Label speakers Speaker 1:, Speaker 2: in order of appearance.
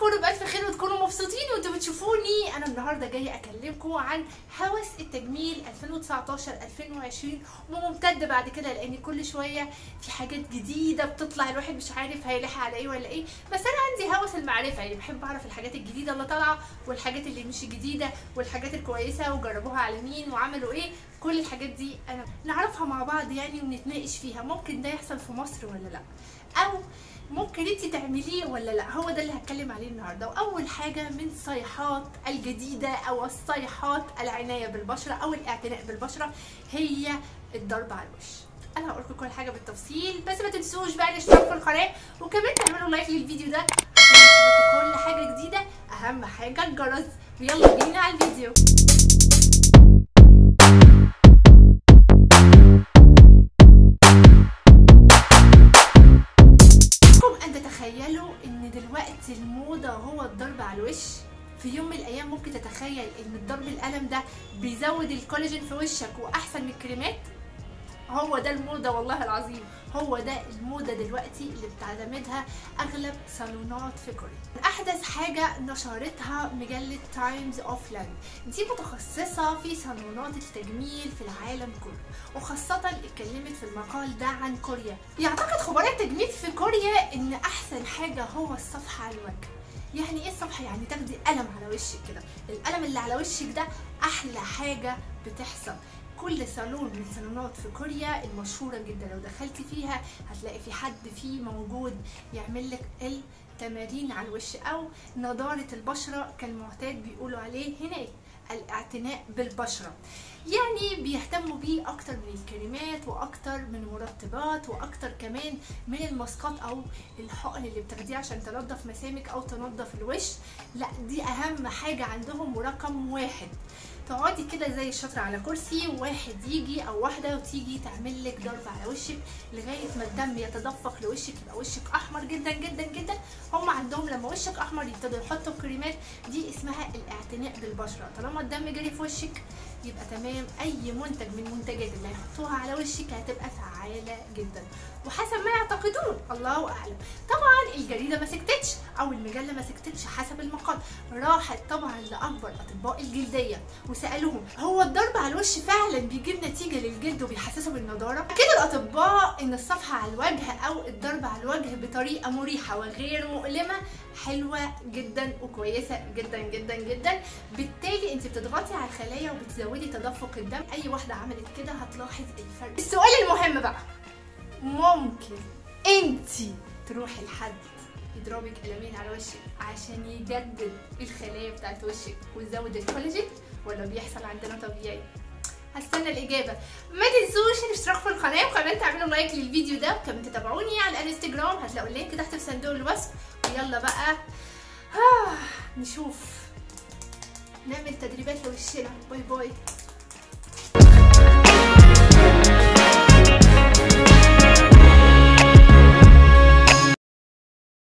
Speaker 1: تكونوا بألف خير وتكونوا مبسوطين وانتوا بتشوفوني انا النهارده جايه اكلمكم عن هوس التجميل 2019 2020 وممتد بعد كده لان كل شويه في حاجات جديده بتطلع الواحد مش عارف هيلاحق على ايه ولا ايه بس انا عندي هوس المعرفه يعني بحب اعرف الحاجات الجديده اللي طالعه والحاجات اللي مش جديده والحاجات الكويسه وجربوها على مين وعملوا ايه كل الحاجات دي انا نعرفها مع بعض يعني ونتناقش فيها ممكن ده يحصل في مصر ولا لا او ممكن انت تعمليه ولا لا هو ده اللي هتكلم عليه النهارده واول حاجه من صيحات الجديده او الصيحات العنايه بالبشره او الاعتناء بالبشره هي الضرب على الوش انا هقول لكم كل حاجه بالتفصيل بس ما تنسوش بقى الاشتراك في القناه وكمان تعملوا لايك للفيديو ده عشان يوصلكوا كل حاجه جديده اهم حاجه الجرس ويلا بينا على الفيديو لكم ان تتخيلوا ان دلوقتي الموضه هو الضرب على الوش في يوم من الايام ممكن تتخيل ان الضرب القلم ده بيزود الكولاجين في وشك واحسن من الكريمات هو ده الموضه والله العظيم هو ده الموضه دلوقتي اللي بتعتمدها اغلب صالونات في كوريا احدث حاجه نشرتها مجله تايمز اوف لاند دي متخصصه في صالونات التجميل في العالم كله وخاصه اتكلمت في المقال ده عن كوريا يعتقد خبراء التجميل في كوريا ان احسن حاجه هو الصفحه على الوجه يعني ايه الصفحه يعني تاخدي قلم على وشك كده القلم اللي على وشك ده احلى حاجه بتحصل كل صالون من صالونات في كوريا المشهوره جدا لو دخلتي فيها هتلاقي في حد فيه موجود يعمل لك التمارين على الوش او نضاره البشره كالمعتاد بيقولوا عليه هناك الاعتناء بالبشره يعني بيهتموا بيه اكتر من الكريمات واكتر من المرطبات واكتر كمان من الماسكات او الحقن اللي بتاخديها عشان تنظف مسامك او تنظف الوش لا دي اهم حاجه عندهم ورقم واحد تقعدي كده زي الشطر على كرسي وواحد يجي او واحده وتيجي تعمل لك ضرب على وشك لغايه ما الدم يتدفق لوشك يبقى وشك احمر جدا جدا جدا هم عندهم لما وشك احمر يبتدوا يحطوا كريمات دي اسمها الاعتناء بالبشره طالما الدم جري في وشك يبقى تمام اي منتج من المنتجات اللي هيحطوها على وشك هتبقى فعاله جدا وحسب ما يعتقدون الله اعلم طبعا الجريده ما سكتتش او المجله ما سكتتش حسب المقال راحت طبعا لاكبر اطباء الجلديه وسالوهم هو الضرب على الوش فعلا بيجيب نتيجه للجلد وبيحسسه بالنضاره اكيد الاطباء ان الصفحه على الوجه او الضرب على الوجه بطريقه مريحه وغير مؤلمه حلوه جدا وكويسه جدا جدا جدا بالتالي انت بتضغطي على الخلايا وبتزودي تدفق الدم اي واحده عملت كده هتلاحظ الفرق السؤال المهم بقى ممكن انت تروحي لحد يضربك قلمين على وشك عشان يجدد الخلايا بتاعت وشك ويزود الكولاجين ولا بيحصل عندنا طبيعي هستنى الاجابه ما تنسوش الاشتراك في القناه وكمان تعملوا لايك للفيديو ده وكمان تتابعوني على الانستجرام هتلاقوا اللينك تحت في صندوق الوصف ويلا بقى آه نشوف نعمل تدريبات لوشنا باي باي